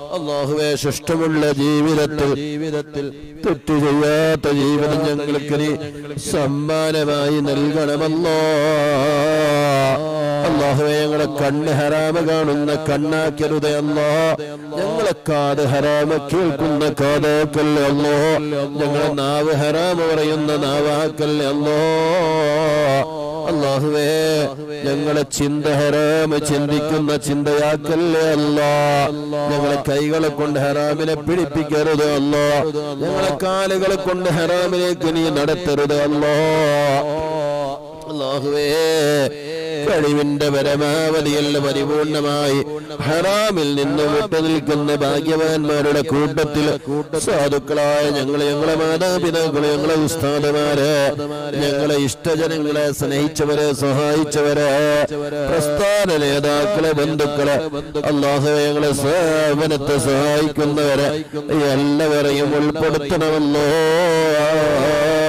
അള്ളാഹുവെ ശിഷ്ടമുള്ള ജീവിതത്തിൽ ജീവിതത്തിൽ തെറ്റു ചെയ്യാത്ത ജീവിതം ഞങ്ങൾക്ക് നീ സമ്മാനമായി നൽകണമല്ലോ അള്ളാഹുവെ ഞങ്ങളെ കണ്ണ് ഹറാമ കാണുന്ന കണ്ണാക്കരുതേ അല്ലോ ഞങ്ങളെ കാത് ഹറാമ കേൾക്കുന്ന കാതാക്കല്ലേ അല്ലോ ഞങ്ങളെ നാവ് ഹറാമ പറയുന്ന നാവാക്കല്ലേ അല്ലോ അള്ളാഹുവേ ഞങ്ങളെ ചിന്ത ഹറാമ് ചിന്തിക്കുന്ന ചിന്തയാക്കല്ലേ അല്ല ഞങ്ങളെ കൈകളെ കൊണ്ട് ഹറാമിനെ പിടിപ്പിക്കരുത് അല്ലോ ഞങ്ങളെ കാലുകളെ കൊണ്ട് ഹറാമിലേക്ക് നീ നടത്തരുത് അല്ലോ അള്ളാഹുവേ കഴിവിന്റെ പരമാവധിയല്ല പരിപൂർണമായി ഹറാമിൽ നിന്ന് വിട്ടു നിൽക്കുന്ന ഭാഗ്യവാന്മാരുടെ കൂട്ടത്തിൽ സാധുക്കളായ ഞങ്ങളെ ഞങ്ങളെ മാതാപിതാക്കളെ ഞങ്ങളെ ഉസ്താദുമാര് ഞങ്ങളെ ഇഷ്ടജനങ്ങളെ സ്നേഹിച്ചവരെ സഹായിച്ചവരെ പ്രസ്ഥാന നേതാക്കളെ ബന്ധുക്കളെ അള്ളാഹുവെ ഞങ്ങളെ സേവനത്തെ സഹായിക്കുന്നവരെ എല്ലാവരെയും ഉൾപ്പെടുത്തണമല്ലോ